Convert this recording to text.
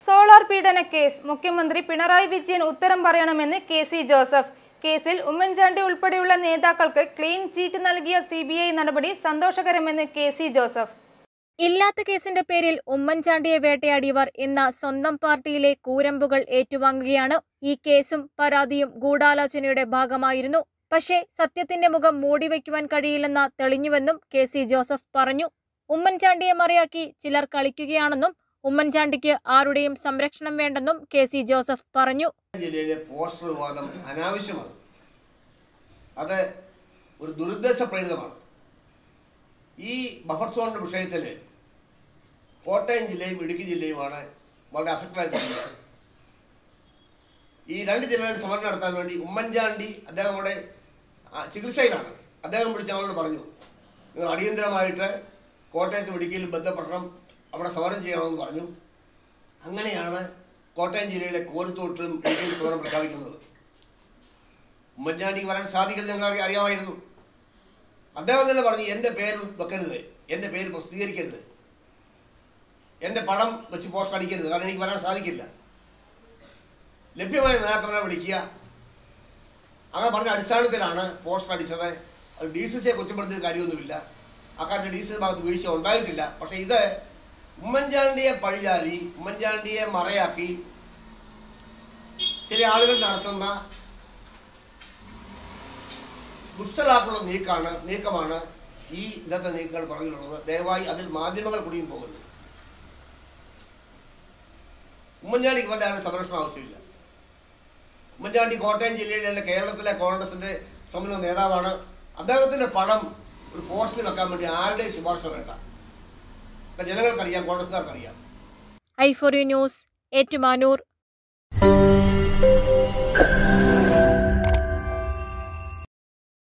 solar പീഡന case മുഖ്യമന്ത്രി പിണറായി വിജയൻ ഉത്തരം പറയണമെന്ന് കെ സി ജോസഫ് കേസിൽ ഉമ്മൻചാണ്ടി ഉൾപ്പെടെയുള്ള നേതാക്കൾക്ക് ക്ലീൻ ചീറ്റ് നൽകിയ സി നടപടി സന്തോഷകരമെന്ന് കെ സി ജോസഫ് ഇല്ലാത്ത കേസിന്റെ പേരിൽ ഉമ്മൻചാണ്ടിയെ വേട്ടയാടിയവർ ഇന്ന് സ്വന്തം പാർട്ടിയിലെ കൂരമ്പുകൾ ഏറ്റുവാങ്ങുകയാണ് ഈ കേസും പരാതിയും ഗൂഢാലോചനയുടെ ഭാഗമായിരുന്നു പക്ഷേ സത്യത്തിന്റെ മുഖം മൂടിവെക്കുവാൻ കഴിയില്ലെന്ന് തെളിഞ്ഞുവെന്നും കെ സി ജോസഫ് പറഞ്ഞു ഉമ്മൻചാണ്ടിയെ മറയാക്കി ചിലർ കളിക്കുകയാണെന്നും ഉമ്മൻചാണ്ടിക്ക് ആരുടെയും സംരക്ഷണം വേണ്ടെന്നും കെ സി ജോസഫ് പറഞ്ഞു ജില്ലയിലെ പോസ്റ്റർ വിവാദം അനാവശ്യമാണ് അത് ഒരു ദുരുദ്ദേശ പ്രേരിതമാണ് ഈ ബഫർ സോണിൻ്റെ വിഷയത്തിൽ കോട്ടയം ജില്ലയും ഇടുക്കി ജില്ലയുമാണ് വളരെ അഫക്റ്റഡ് ആയിട്ടുള്ളത് ഈ രണ്ട് ജില്ലകളിൽ സമരം നടത്താൻ വേണ്ടി ഉമ്മൻചാണ്ടി അദ്ദേഹം അവിടെ ആ, ചികിത്സയിലാണ് അദ്ദേഹം വിളിച്ച് അവളോട് പറഞ്ഞു നിങ്ങൾ അടിയന്തരമായിട്ട് കോട്ടയത്തും ഇടുക്കിയിലും ബന്ധപ്പെടണം അവിടെ സമരം ചെയ്യണമെന്ന് പറഞ്ഞു അങ്ങനെയാണ് കോട്ടയം ജില്ലയിലെ കോരത്തോട്ടിലും ഇടുക്കിയിൽ സമരം പ്രഖ്യാപിക്കുന്നത് ഉമ്മൻചാണ്ടിക്ക് വരാൻ സാധിക്കില്ല ഞങ്ങൾക്ക് അറിയാമായിരുന്നു അദ്ദേഹം തന്നെ പറഞ്ഞു എൻ്റെ പേര് വെക്കരുത് എൻ്റെ പേര് പ്രസിദ്ധീകരിക്കരുത് എൻ്റെ പടം വെച്ച് പോസ്റ്റ് അടിക്കരുത് കാരണം എനിക്ക് വരാൻ സാധിക്കില്ല ലഭ്യമായ നേതാക്കളെ വിളിക്കുക അങ്ങനെ പറഞ്ഞ അടിസ്ഥാനത്തിലാണ് പോസ്റ്റർ അടിച്ചത് അത് ഡി സി സിയെ കുറ്റപ്പെടുത്തിയ കാര്യമൊന്നുമില്ല അക്കാര്യത്തിൽ ഡി സി സി ഭാഗത്ത് വീഴ്ച ഉണ്ടായിട്ടില്ല പക്ഷേ ഇത് ഉമ്മൻചാണ്ടിയെ പഴിചാരി ഉമ്മൻചാണ്ടിയെ മറയാക്കി ചില ആളുകൾ നടത്തുന്ന ദുഷ്ടലാക്കുള്ള നീക്കാണ് നീക്കമാണ് ഈ ഇന്നത്തെ നീക്കങ്ങൾ പറഞ്ഞിട്ടുള്ളത് ദയവായി അതിൽ മാധ്യമങ്ങൾ കൂടിയും പോകുന്നു ഉമ്മൻചാണ്ടിക്ക് ഇവരുടെ ആരും സംരക്ഷണം ആവശ്യമില്ല ഉമ്മൻചാണ്ടി കോട്ടയം ജില്ലയിലെ കേരളത്തിലെ കോൺഗ്രസിന്റെ സമുന്ന നേതാവാണ് അദ്ദേഹത്തിന്റെ പടം ഒരു പോസ്റ്റിൽ വെക്കാൻ വേണ്ടി ആരുടെയും ശുപാർശ വേണ്ട ഇപ്പൊ ജനങ്ങൾക്കറിയാം കോൺഗ്രസ്സുകാർക്കറിയാം I four U news Ettumanoor